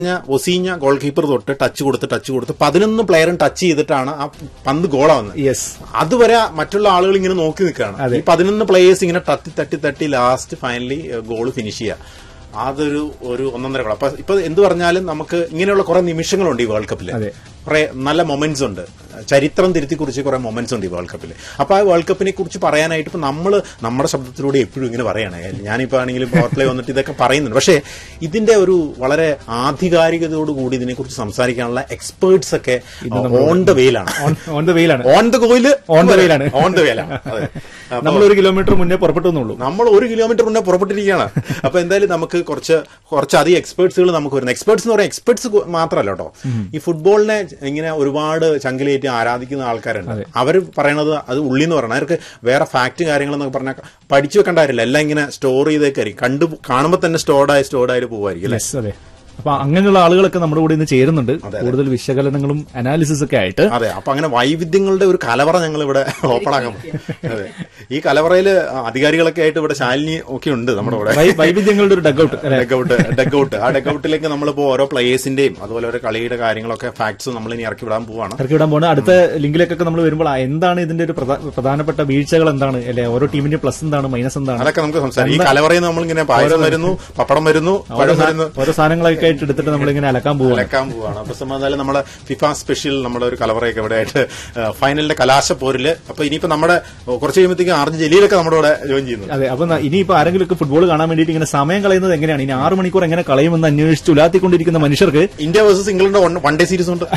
കഴിഞ്ഞ ഒസീഞ്ഞ goalkeeper തൊട്ട് ടച്ച് കൊടുത്ത് ടച്ച് കൊടുത്ത് പതിനൊന്ന് പ്ലെയറും ടച്ച് ചെയ്തിട്ടാണ് ആ പന്ത് ഗോളാവുന്നത് യെസ് അതുവരെ മറ്റുള്ള ആളുകൾ ഇങ്ങനെ നോക്കി നിൽക്കുകയാണ് ഈ പതിനൊന്ന് പ്ലേയേഴ്സ് ഇങ്ങനെ തട്ടി തട്ടി തട്ടി ലാസ്റ്റ് ഫൈനലി ഗോൾ ഫിനിഷ് ചെയ്യുക അതൊരു ഒരു ഒന്നൊന്നര ഗോൾ അപ്പൊ ഇപ്പൊ എന്ത് പറഞ്ഞാലും നമുക്ക് ഇങ്ങനെയുള്ള കുറെ നിമിഷങ്ങളുണ്ട് ഈ വേൾഡ് കപ്പിൽ അതെ. കുറെ നല്ല മൊമെന്റ്സ് ഉണ്ട് ചരിത്രം തിരുത്തി കുറിച്ച് കുറെ മൊമെന്റ്സ് ഉണ്ട് ഈ വേൾഡ് കപ്പിൽ അപ്പൊ ആ വേൾഡ് കപ്പിനെ കുറിച്ച് പറയാനായിട്ട് ഇപ്പൊ നമ്മൾ നമ്മുടെ ശബ്ദത്തിലൂടെ എപ്പോഴും ഇങ്ങനെ പറയാണ് ഞാനിപ്പോ ആണെങ്കിലും പവർ പ്ലേ വന്നിട്ട് ഇതൊക്കെ പറയുന്നുണ്ട് പക്ഷേ ഇതിന്റെ ഒരു വളരെ ആധികാരികതയോട് കൂടി ഇതിനെക്കുറിച്ച് സംസാരിക്കാനുള്ള എക്സ്പേർട്സ് ഒക്കെ ഓൺ ദ വെയിലാണ് ഓൺ ദ വെയിലാണ് ഓൺ ദ ഗോയില് On the wheel ആണ്. ഓൺ ദ വെയിലാണ് അതെ അപ്പൊ നമ്മൾ ഒരു കിലോമീറ്റർ മുന്നേ പുറപ്പെട്ടെന്നുള്ളൂ നമ്മൾ ഒരു കിലോമീറ്റർ മുന്നേ പുറപ്പെട്ടിരിക്കുകയാണ് അപ്പൊ എന്തായാലും നമുക്ക് കുറച്ച് കുറച്ചധികം എക്സ്പേർട്സുകൾ നമുക്ക് വരുന്നത് എക്സ്പേർട്സ് എന്ന് പറയാൻ എക്സ്പേർട്സ് മാത്രമല്ല കേട്ടോ ഈ ഫുട്ബോളിനെ ഇങ്ങനെ ഒരുപാട് ചങ്കിലേറ്റ് ആരാധിക്കുന്ന ആൾക്കാരുണ്ട് അവർ പറയണത് അത് ഉള്ളി എന്ന് പറഞ്ഞാൽ അവർക്ക് വേറെ ഫാക്ട് കാര്യങ്ങളെന്നൊക്കെ പറഞ്ഞാൽ പഠിച്ചു വെക്കേണ്ട കാര്യമില്ല എല്ലാം ഇങ്ങനെ സ്റ്റോർ ചെയ്തേക്കായിരിക്കും കണ്ടു കാണുമ്പോൾ തന്നെ സ്റ്റോർഡായി സ്റ്റോർഡായിട്ട് പോകുമായിരിക്കും അല്ലേ യെസ് അതെ അപ്പൊ അങ്ങനെയുള്ള ആളുകളൊക്കെ നമ്മുടെ കൂടെ ഇന്ന് ചേരുന്നുണ്ട് കൂടുതൽ വിശകലനങ്ങളും അനാലിസിസ് ഒക്കെ ആയിട്ട് അതെ അപ്പൊ അങ്ങനെ വൈവിധ്യങ്ങളുടെ ഒരു കലവറ ഞങ്ങൾ ഇവിടെ ഓപ്പൺ ആക്കാൻ പോകും. അതെ ഈ കലവറയില് അധികാരികളൊക്കെ ആയിട്ട് ഇവിടെ ശാലിനി ഒക്കെ ഉണ്ട് നമ്മുടെ കൂടെ വൈ- വൈവിധ്യങ്ങളുടെ ഒരു ഡഗ് ഔട്ട് ഡെക്കൗട്ട് ഡെക്കൗട്ട് ആ ഡെക്കൗട്ടിലേക്ക് നമ്മളിപ്പോ ഓരോ പ്ലേയേഴ്സിന്റെയും അതുപോലെ ഓരോ കളിയുടെ കാര്യങ്ങളൊക്കെ ഫാക്ട്സ് നമ്മൾ ഇനി ഇറക്കി വിടാൻ പോവാണ് ഇറക്കി വിടാൻ പോകുന്ന അടുത്ത ലിങ്കിലേക്കൊക്കെ നമ്മൾ വരുമ്പോൾ ആ എന്താണ് ഇതിന്റെ ഒരു പ്രധാ- പ്രധാനപ്പെട്ട വീഴ്ചകൾ എന്താണ് അല്ലെ ഓരോ ടീമിന്റെ പ്ലസ് എന്താണ് മൈനസ് എന്താണ് അതൊക്കെ നമുക്ക് സംസാരിക്കാം ഈ കലവറയിൽ നമ്മൾ ഇങ്ങനെ പായസം വരുന്നു പപ്പടം വരുന്നു പഴം വരുന്നു ഓരോ സാധനങ്ങളൊക്കെ ആയിട്ട് എടുത്തിട്ട് നമ്മൾ ഇങ്ങനെ അലക്കാൻ പോവുകയാണ് ഇളക്കാൻ പോവാണ് അപ്പൊ സമാധാനം നമ്മുടെ ഫിഫ സ്പെഷ്യൽ നമ്മുടെ ഒരു കലവറയൊക്കെ ഇവിടെ ആയിട്ട് ഫൈനലിന്റെ കലാശപ്പോരില് അപ്പൊ ഇനിയിപ്പോ നമ്മുടെ കുറച്ച് കഴിയുമ്പോഴത്തേക്കും ആർജ് ജലീലൊക്കെ നമ്മുടെ കൂടെ ജോയിൻ ചെയ്യുന്നു അതെ അപ്പൊ ന- ഇനിയിപ്പോ ആരെങ്കിലും ഒക്കെ ഫുട്ബോൾ കാണാൻ വേണ്ടിയിട്ട് ഇങ്ങനെ സമയം കളയുന്നത് എങ്ങനെയാണ് ഇനി ആറ് മണിക്കൂർ എങ്ങനെ കളയുമെന്ന് അന്വേഷിച്ച് ഉലാത്തിക്കൊണ്ടിരിക്കുന്ന മനുഷ്യർക്ക് India versus England one day series ഉണ്ട്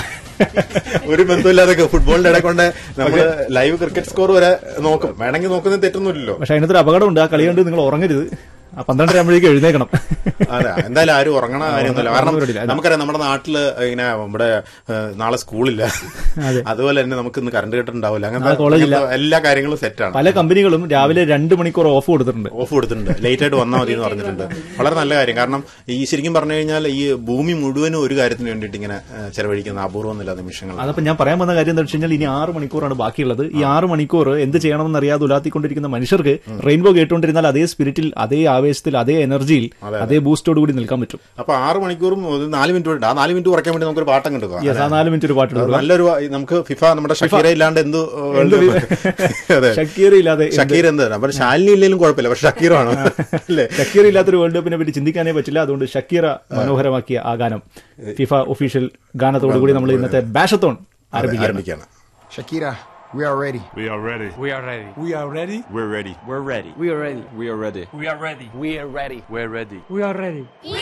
ഒരു ബന്ധമില്ലാതൊക്കെ ഫുട്ബോളിന്റെ ഇടയിൽ കൊണ്ട് നമ്മള് ലൈവ് ക്രിക്കറ്റ് സ്കോർ വരെ നോക്കും വേണമെങ്കിൽ നോക്കുന്നത് തെറ്റൊന്നുമില്ലല്ലോ പക്ഷെ അതിനകത്തൊരു അപകടമുണ്ട് ആ കളി കണ്ട് നിങ്ങൾ ഉറങ്ങരുത് ആ പന്ത്രണ്ടര ആകുമ്പോഴേക്കും എഴുന്നേക്കണം അതെ എന്തായാലും ആരും ഉറങ്ങണ കാര്യമൊന്നുമില്ല കാരണം ഉറങ്ങുന്നില്ല. നമുക്കറിയാം നമ്മുടെ നാട്ടില് ഇങ്ങനെ ഇവിടെ ഏഹ്, നാളെ സ്കൂളില്ല അതെ. അതുപോലെ തന്നെ നമുക്ക് ഇന്ന് കറണ്ട് കെട്ടുണ്ടാവില്ല നാളെ അങ്ങനത്തെ കോളേജില്ല. അങ്ങനത്തെ എല്ലാ കാര്യങ്ങളും സെറ്റാണ് പല കമ്പനികളും രാവിലെ രണ്ട് മണിക്കൂർ ഓഫ് കൊടുത്തിട്ടുണ്ട് ഓഫ് കൊടുത്തിട്ടുണ്ട് ലേറ്റ് ആയിട്ട് വന്നാൽ മതി എന്ന് പറഞ്ഞിട്ടുണ്ട് വളരെ നല്ല കാര്യം കാരണം ഈ ശരിക്കും പറഞ്ഞു കഴിഞ്ഞാൽ ഈ ഭൂമി മുഴുവനും ഒരു കാര്യത്തിന് വേണ്ടിയിട്ട് ഇങ്ങനെ ഏഹ്, ചെലവഴിക്കുന്ന അപൂർവമൊന്നുമില്ല നിമിഷങ്ങൾ അതപ്പോ ഞാൻ പറയാൻ വന്ന കാര്യം എന്താ വെച്ച് കഴിഞ്ഞാൽ ഇനി ആറ് മണിക്കൂറാണ് ബാക്കിയുള്ളത് ഈ ആറ് മണിക്കൂർ എന്ത് ചെയ്യണമെന്ന് അറിയാതെ ഉലാത്തിക്കൊണ്ടിരിക്കുന്ന മനുഷ്യർക്ക് റെയിൻബോ കേട്ടുകൊണ്ടിരുന്നാൽ അതേ സ്പിരിറ്റിൽ അതേ ആവേശത്തിൽ അതേ എനർജിയിൽ അതേ ബൂസ്റ്റോട് കൂടി നിൽക്കാൻ പറ്റും അപ്പൊ ആറ് മണിക്കൂറും ഒരു നാല് മിനിറ്റ് ഉണ്ട് ആ നാല് മിനിറ്റ് കുറയ്ക്കാൻ വേണ്ടി നമുക്കൊരു പാട്ടം കിട്ടുക യെസ് ആ നാല് മിനിറ്റ് ഒരു പാട്ട് കൊടുക്കുക. നല്ലൊരു നമുക്ക് ഫിഫ നമ്മുടെ ഷക്കീര ഇല്ലാണ്ട് എന്ത് എന്ത് അതെ ഷക്കീർ ഇല്ലാതെ ഷക്കീർ എന്ത് അപ്പൊ ശാലിനി ഇല്ലെങ്കിലും കുഴപ്പമില്ല പക്ഷെ ഷക്കീറാണ് അല്ലേ ഷക്കീർ ഇല്ലാത്തൊരു വേൾഡ് കപ്പിനെ പറ്റി ചിന്തിക്കാനേ പറ്റില്ല അതുകൊണ്ട് ഷക്കീറ മനോഹരമാക്കിയ ആ ഗാനം ഫിഫ ഒഫീഷ്യൽ ഗാനത്തോടു കൂടി നമ്മൾ ഇന്നത്തെ ബാഷത്തോൺ ആരംഭിക്കാം ആരംഭിക്കാണ് Shakira, we are ready. We are ready. We are ready. We are ready. We're ready. We're ready. We are ready. We are ready. We are ready. We are ready. We're ready. We are ready. We